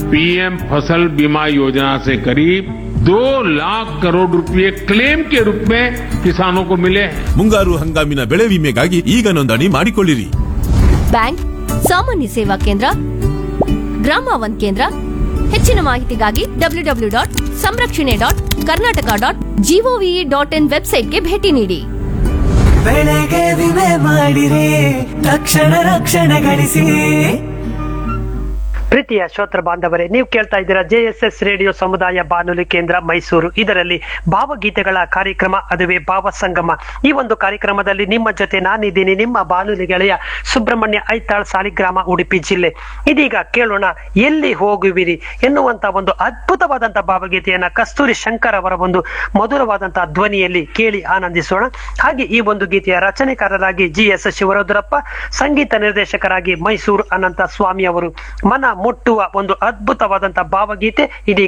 PM फसल बीमा योजना से करीब दो लाख करोड़ रुपए क्लेम के रूप में किसानों को मिले हैं ಮುಂಗಾರು ಹಂಗಾಮಿನ ಬೆಳೆ ವಿಮೆಗಾಗಿ ಈಗ ನೋಂದಣಿ ಮಾಡಿಕೊಳ್ಳಿರಿ ಬ್ಯಾಂಕ್ ಸಾಮಾನ್ಯ ಸೇವಾ ಕೇಂದ್ರ ಗ್ರಾಮ ಒನ್ ಕೇಂದ್ರ ಹೆಚ್ಚಿನ ಮಾಹಿತಿಗಾಗಿ ಡಬ್ಲ್ಯೂ ಡಬ್ಲ್ಯೂ ಡಾಟ್ ಸಂರಕ್ಷಣೆ dot Karnataka dot G O V dot in ವೆಬ್ಸೈಟ್ಗೆ ಭೇಟಿ ನೀಡಿ ಬೆಳೆಗೆ ವಿಮೆ ಮಾಡಿರಿ ತಕ್ಷಣ ರಕ್ಷಣೆ ಗಳಿಸಿ ಪ್ರೀತಿಯ ಶ್ರೋತ್ರ ಬಾಂಧವರೇ ನೀವು ಕೇಳ್ತಾ ಇದ್ದೀರಾ ಜೆಎಸ್ಎಸ್ ರೇಡಿಯೋ ಸಮುದಾಯ ಬಾನುಲಿ ಕೇಂದ್ರ ಮೈಸೂರು ಇದರಲ್ಲಿ ಭಾವಗೀತೆಗಳ ಕಾರ್ಯಕ್ರಮ ಅದುವೇ ಭಾವ ಸಂಗಮ ಈ ಒಂದು ಕಾರ್ಯಕ್ರಮದಲ್ಲಿ ನಿಮ್ಮ ಜೊತೆ ನಾನಿದ್ದೀನಿ ನಿಮ್ಮ ಬಾನುಲಿ ಗೆಳೆಯ ಸುಬ್ರಹ್ಮಣ್ಯ ಐತಾಳ್ ಸಾಲಿಗ್ರಾಮ ಉಡುಪಿ ಜಿಲ್ಲೆ ಇದೀಗ ಕೇಳೋಣ ಎಲ್ಲಿ ಹೋಗುವಿರಿ ಎನ್ನುವಂತ ಒಂದು ಅದ್ಭುತವಾದಂತಹ ಭಾವಗೀತೆಯನ್ನ ಕಸ್ತೂರಿ ಶಂಕರ್ ಅವರ ಒಂದು ಮಧುರವಾದಂತಹ ಧ್ವನಿಯಲ್ಲಿ ಕೇಳಿ ಆನಂದಿಸೋಣ ಹಾಗೆ ಈ ಒಂದು ಗೀತೆಯ ರಚನೆಕಾರರಾಗಿ ಜಿ ಎಸ್ ಶಿವರುದ್ರಪ್ಪ ಸಂಗೀತ ನಿರ್ದೇಶಕರಾಗಿ ಮೈಸೂರು ಅನಂತ ಸ್ವಾಮಿ ಅವರು ಮನ ಮುಟ್ಟುವ ಒಂದು ಅದ್ಭುತವಾದಂತಹ ಭಾವಗೀತೆ ಇದೀಗ